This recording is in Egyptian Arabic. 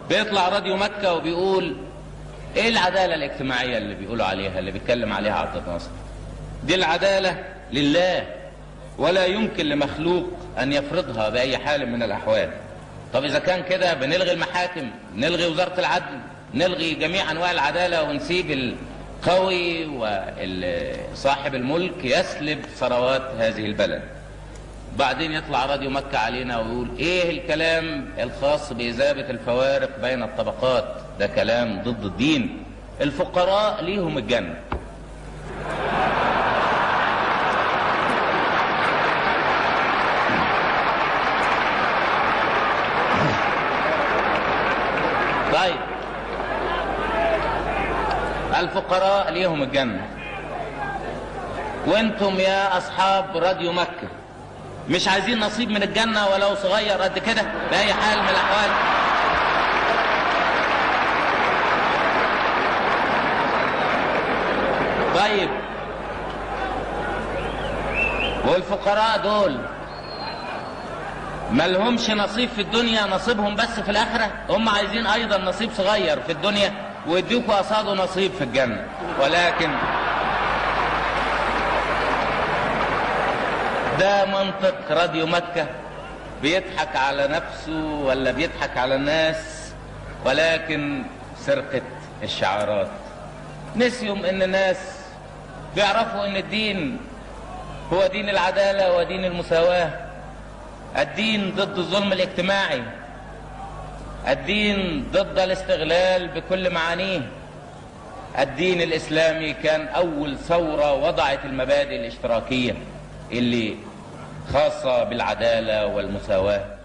بيطلع راديو مكة وبيقول ايه العدالة الاجتماعية اللي بيقولوا عليها اللي بيتكلم عليها عبد الناصر دي العدالة لله ولا يمكن لمخلوق ان يفرضها باي حال من الاحوال طب اذا كان كده بنلغي المحاكم نلغي وزارة العدل نلغي جميع انواع العدالة ونسيب القوي وصاحب الملك يسلب ثروات هذه البلد بعدين يطلع راديو مكة علينا ويقول ايه الكلام الخاص بإذابة الفوارق بين الطبقات ده كلام ضد الدين الفقراء ليهم الجنة طيب الفقراء ليهم الجنة وانتم يا اصحاب راديو مكة مش عايزين نصيب من الجنة ولو صغير قد كده بأي حال من الأحوال طيب والفقراء دول ما لهمش نصيب في الدنيا نصيبهم بس في الآخرة هم عايزين أيضا نصيب صغير في الدنيا ويديكوا قصاده نصيب في الجنة ولكن ده منطق راديو مكة بيضحك على نفسه ولا بيضحك على الناس ولكن سرقة الشعارات نسيهم ان الناس بيعرفوا ان الدين هو دين العدالة ودين المساواة الدين ضد الظلم الاجتماعي الدين ضد الاستغلال بكل معانيه الدين الاسلامي كان اول ثورة وضعت المبادئ الاشتراكية اللي خاصة بالعدالة والمساواة